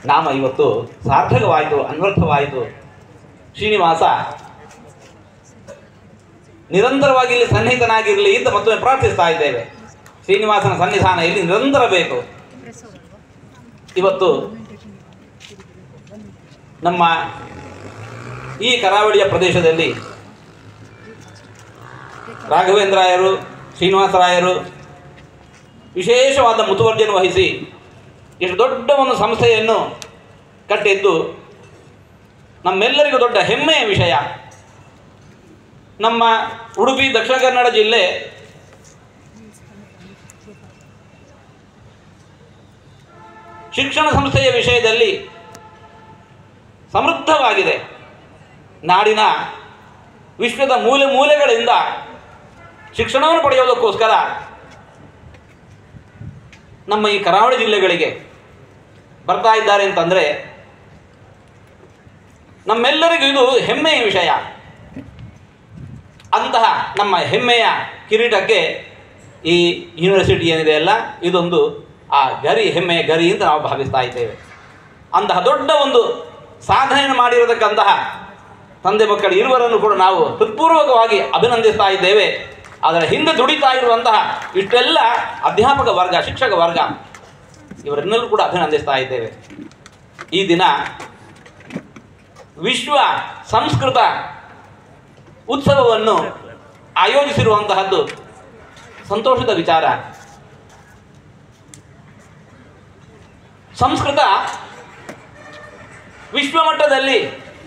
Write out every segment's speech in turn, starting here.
ನಾಮ ಇವತ್ತು ಸಾರ್ಥಕವಾಯಿತು ಅನ್ವರ್ಥವಾಯಿತು ಶ್ರೀನಿವಾಸ ನಿರಂತರವಾಗಿ ಇಲ್ಲಿ ಸನ್ನಿಹಿತನಾಗಿರಲಿ ಅಂತ ಮತ್ತೊಮ್ಮೆ ಪ್ರಾರ್ಥಿಸ್ತಾ ಇದ್ದೇವೆ ಶ್ರೀನಿವಾಸನ ಸನ್ನಿಧಾನ ಇಲ್ಲಿ ನಿರಂತರ ಬೇಕು ಇವತ್ತು ನಮ್ಮ ಈ ಕರಾವಳಿಯ ಪ್ರದೇಶದಲ್ಲಿ ರಾಘವೇಂದ್ರಾಯರು ಶ್ರೀನಿವಾಸರಾಯರು ವಿಶೇಷವಾದ ಮುತುವರ್ಜನೆ ವಹಿಸಿ ಇಷ್ಟು ದೊಡ್ಡ ಒಂದು ಸಂಸ್ಥೆಯನ್ನು ಕಟ್ಟಿದ್ದು ನಮ್ಮೆಲ್ಲರಿಗೂ ದೊಡ್ಡ ಹೆಮ್ಮೆಯ ವಿಷಯ ನಮ್ಮ ಉಡುಪಿ ದಕ್ಷಿಣ ಕನ್ನಡ ಜಿಲ್ಲೆ ಶಿಕ್ಷಣ ಸಂಸ್ಥೆಯ ವಿಷಯದಲ್ಲಿ ಸಮೃದ್ಧವಾಗಿದೆ ನಾಡಿನ ವಿಶ್ವದ ಮೂಲೆ ಮೂಲೆಗಳಿಂದ ಶಿಕ್ಷಣವನ್ನು ಪಡೆಯೋದಕ್ಕೋಸ್ಕರ ನಮ್ಮ ಈ ಕರಾವಳಿ ಜಿಲ್ಲೆಗಳಿಗೆ ಬರ್ತಾ ಇದ್ದಾರೆ ಅಂತಂದರೆ ನಮ್ಮೆಲ್ಲರಿಗೂ ಇದು ಹೆಮ್ಮೆಯ ವಿಷಯ ಅಂತಹ ನಮ್ಮ ಹೆಮ್ಮೆಯ ಕಿರೀಟಕ್ಕೆ ಈ ಯೂನಿವರ್ಸಿಟಿ ಏನಿದೆ ಅಲ್ಲ ಇದೊಂದು ಆ ಗರಿ ಹೆಮ್ಮೆಯ ಗರಿ ಅಂತ ನಾವು ಭಾವಿಸ್ತಾ ಇದ್ದೇವೆ ಅಂತಹ ದೊಡ್ಡ ಒಂದು ಸಾಧನೆಯನ್ನು ಮಾಡಿರತಕ್ಕಂತಹ ತಂದೆ ಮಕ್ಕಳು ಇರುವರನ್ನು ಕೂಡ ನಾವು ಹೃತ್ಪೂರ್ವಕವಾಗಿ ಅಭಿನಂದಿಸ್ತಾ ಇದ್ದೇವೆ ಅದರ ಹಿಂದೆ ದುಡಿತಾ ಇರುವಂತಹ ಇಷ್ಟೆಲ್ಲ ಅಧ್ಯಾಪಕ ವರ್ಗ ಶಿಕ್ಷಕ ವರ್ಗ ಇವರನ್ನೆಲ್ಲರೂ ಕೂಡ ಅಭಿನಂದಿಸ್ತಾ ಇದ್ದೇವೆ ಈ ದಿನ ವಿಶ್ವ ಸಂಸ್ಕೃತ ಉತ್ಸವವನ್ನು ಆಯೋಜಿಸಿರುವಂತಹದ್ದು ಸಂತೋಷದ ವಿಚಾರ ಸಂಸ್ಕೃತ ವಿಶ್ವಮಟ್ಟದಲ್ಲಿ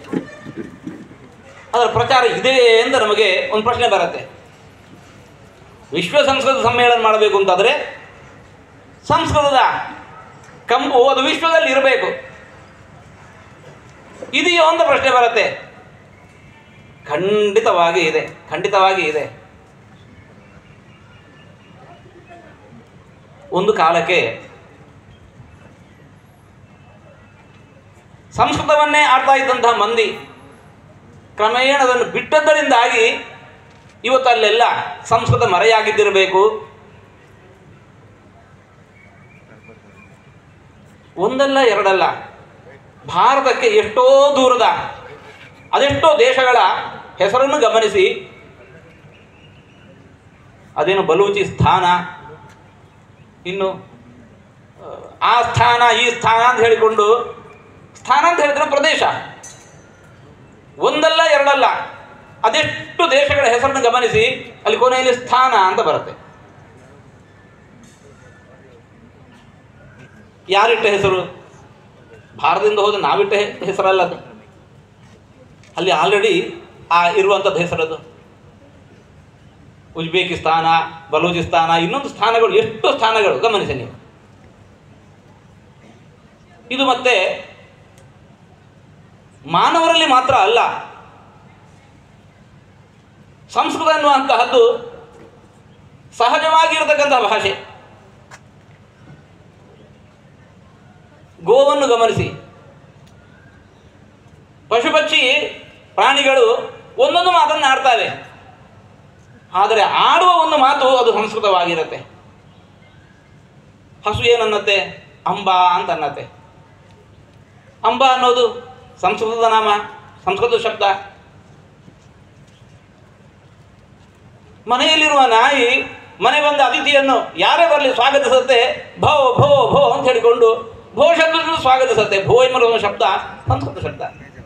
ಅದರ ಪ್ರಚಾರ ಇದೆ ಅಂತ ನಮಗೆ ಒಂದು ಪ್ರಶ್ನೆ ಬರುತ್ತೆ ವಿಶ್ವ ಸಂಸ್ಕೃತ ಸಮ್ಮೇಳನ ಮಾಡಬೇಕು ಅಂತಾದರೆ ಸಂಸ್ಕೃತದ ಕಂಪು ಅದು ವಿಶ್ವದಲ್ಲಿ ಇರಬೇಕು ಇದೆಯೋ ಅಂತ ಪ್ರಶ್ನೆ ಬರುತ್ತೆ ಖಂಡಿತವಾಗಿ ಇದೆ ಖಂಡಿತವಾಗಿ ಇದೆ ಒಂದು ಕಾಲಕ್ಕೆ ಸಂಸ್ಕೃತವನ್ನೇ ಆಡ್ತಾ ಇದ್ದಂತಹ ಮಂದಿ ಕ್ರಮೇಣ ಅದನ್ನು ಬಿಟ್ಟದ್ದರಿಂದಾಗಿ ಇವತ್ತು ಅಲ್ಲೆಲ್ಲ ಸಂಸ್ಕೃತ ಮರೆಯಾಗಿದ್ದಿರಬೇಕು ಒಂದಲ್ಲ ಎರಡಲ್ಲ ಭಾರತಕ್ಕೆ ಎಷ್ಟೋ ದೂರದ ಅದೆಷ್ಟೋ ದೇಶಗಳ ಹೆಸರನ್ನು ಗಮನಿಸಿ ಅದೇನು ಬಲೂಚಿ ಸ್ಥಾನ ಇನ್ನು ಆ ಸ್ಥಾನ ಈ ಸ್ಥಾನ ಅಂತ ಹೇಳಿಕೊಂಡು ಸ್ಥಾನ ಅಂತ ಹೇಳಿದ್ರೆ ಪ್ರದೇಶ ಒಂದಲ್ಲ ಎರಡಲ್ಲ ಅದೆಷ್ಟು ದೇಶಗಳ ಹೆಸರನ್ನು ಗಮನಿಸಿ ಅಲ್ಲಿ ಕೊನೆಯಲ್ಲಿ ಸ್ಥಾನ ಅಂತ ಬರುತ್ತೆ ಯಾರಿಟ್ಟ ಹೆಸರು ಭಾರತದಿಂದ ಹೋದ ನಾವಿಟ್ಟ ಹೆ- ಹೆಸರಲ್ಲ ಅದು ಅಲ್ಲಿ ಆಲ್ರೆಡಿ ಆ ಇರುವಂಥದ್ದು ಹೆಸರದು ಉಜ್ಬೇಕಿಸ್ತಾನ ಬಲೂಚಿಸ್ತಾನ ಇನ್ನೊಂದು ಸ್ಥಾನಗಳು ಎಷ್ಟು ಸ್ಥಾನಗಳು ಗಮನಿಸಿ ನೀವು ಇದು ಮತ್ತೆ ಮಾನವರಲ್ಲಿ ಮಾತ್ರ ಅಲ್ಲ ಸಂಸ್ಕೃತ ಎನ್ನುವಂತಹದ್ದು ಸಹಜವಾಗಿರತಕ್ಕಂತಹ ಭಾಷೆ ಗೋವನ್ನು ಗಮನಿಸಿ ಪಶು ಪಕ್ಷಿ ಪ್ರಾಣಿಗಳು ಒಂದೊಂದು ಮಾತನ್ನು ಆಡ್ತಾವೆ ಆದರೆ ಆಡುವ ಒಂದು ಮಾತು ಅದು ಸಂಸ್ಕೃತವಾಗಿರುತ್ತೆ ಹಸು ಏನನ್ನತ್ತೆ ಅಂಬ ಅಂತ ಅನ್ನತ್ತೆ ಅಂಬ ಅನ್ನೋದು ಸಂಸ್ಕೃತದ ನಾಮ ಸಂಸ್ಕೃತ ಶಬ್ದ ಮನೆಯಲ್ಲಿರುವ ನಾಯಿ ಮನೆ ಬಂದ ಅತಿಥಿಯನ್ನು ಯಾರೇ ಬರಲಿ ಸ್ವಾಗತಿಸುತ್ತೆ ಭೋ ಭೋ ಭೋ ಅಂತ ಹೇಳಿಕೊಂಡು ಭೋ ಶಬ್ದದಿಂದ ಸ್ವಾಗತಿಸುತ್ತೆ ಭೋ ಎಂಬ ಶಬ್ದ ಸಂಸ್ಕೃತ ಶಬ್ದ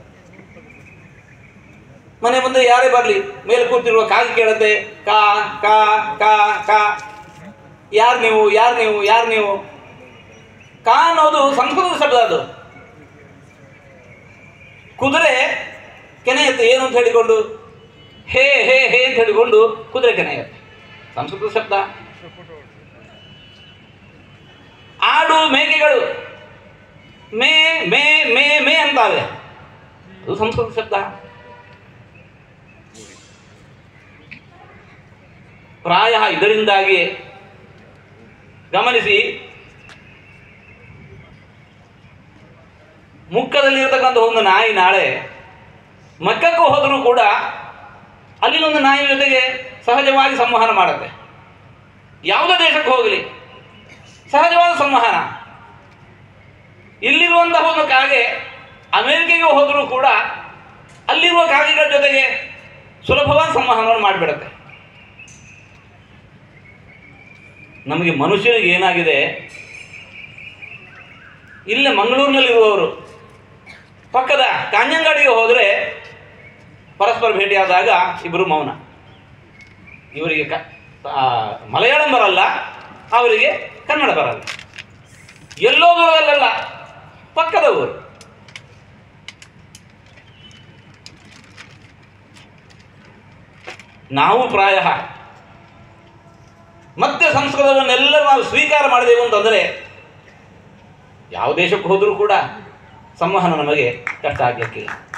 ಮನೆ ಮುಂದೆ ಯಾರೇ ಬರಲಿ ಮೇಲೆ ಕೂತಿರುವ ಕಾಗಿ ಕೇಳುತ್ತೆ ಕಾ ಕಾ ಕಾ ಕಾ ಯಾರು ನೀವು ಯಾರು ನೀವು ಯಾರು ನೀವು ಕಾ ಅನ್ನೋದು ಸಂಸ್ಕೃತ ಶಬ್ದ ಅದು ಕುದುರೆ ಕೆನೆಯುತ್ತೆ ಏನು ಅಂತ ಹೇಳಿಕೊಂಡು ಹೇ ಹೇ ಹೇ ಅಂತ ಹೇಳಿಕೊಂಡು ಕುದುರೆ ಕೆನೆಯುತ್ತೆ ಸಂಸ್ಕೃತ ಶಬ್ದ ಆಡು ಮೇಕೆಗಳು ಮೇ ಮೇ ಮೇ ಮೇ ಅಂತಾವೆ ಅದು ಸಂಸ್ಕೃತ ಶಬ್ದ ಪ್ರಾಯ ಇದರಿಂದಾಗಿ ಗಮನಿಸಿ ಮುಕ್ಕದಲ್ಲಿರ್ತಕ್ಕಂಥ ಒಂದು ನಾಯಿ ನಾಳೆ ಮಕ್ಕಕ್ಕೂ ಹೋದರೂ ಕೂಡ ಅಲ್ಲಿನ ಒಂದು ನಾಯಿ ಜೊತೆಗೆ ಸಹಜವಾಗಿ ಸಂವಹನ ಮಾಡುತ್ತೆ ಯಾವುದೇ ದೇಶಕ್ಕೆ ಹೋಗಲಿ ಸಹಜವಾದ ಸಂವಹನ ಇಲ್ಲಿರುವಂತಹ ಒಂದು ಕಾಗೆ ಅಮೆರಿಕೆಗೆ ಹೋದರೂ ಕೂಡ ಅಲ್ಲಿರುವ ಕಾಗೆಗಳ ಜೊತೆಗೆ ಸುಲಭವಾದ ಸಂವಹನವನ್ನು ಮಾಡಿಬಿಡುತ್ತೆ ನಮಗೆ ಮನುಷ್ಯನಿಗೆ ಏನಾಗಿದೆ ಇಲ್ಲೇ ಮಂಗಳೂರಿನಲ್ಲಿರುವವರು ಪಕ್ಕದ ಕಾಂಜಂಗಾಡಿಗೆ ಹೋದರೆ ಪರಸ್ಪರ ಭೇಟಿಯಾದಾಗ ಇಬ್ಬರು ಮೌನ ಇವರಿಗೆ ಕ ಆ, ಮಲಯಾಳಂ ಬರಲ್ಲ ಅವರಿಗೆ ಕನ್ನಡ ಬರಲ್ಲ ಎಲ್ಲೋ ದೂರದಲ್ಲ ಪಕ್ಕದ ಊರು ನಾವು ಪ್ರಾಯ ಮತ್ತೆ ಸಂಸ್ಕೃತವನ್ನೆಲ್ಲರೂ ನಾವು ಸ್ವೀಕಾರ ಮಾಡಿದೆವು ಅಂತಂದರೆ ಯಾವ ದೇಶಕ್ಕೆ ಹೋದರೂ ಕೂಡ ಸಂವಹನ ನಮಗೆ ಕಷ್ಟ ಆಗಲಿಕ್ಕಿಲ್ಲ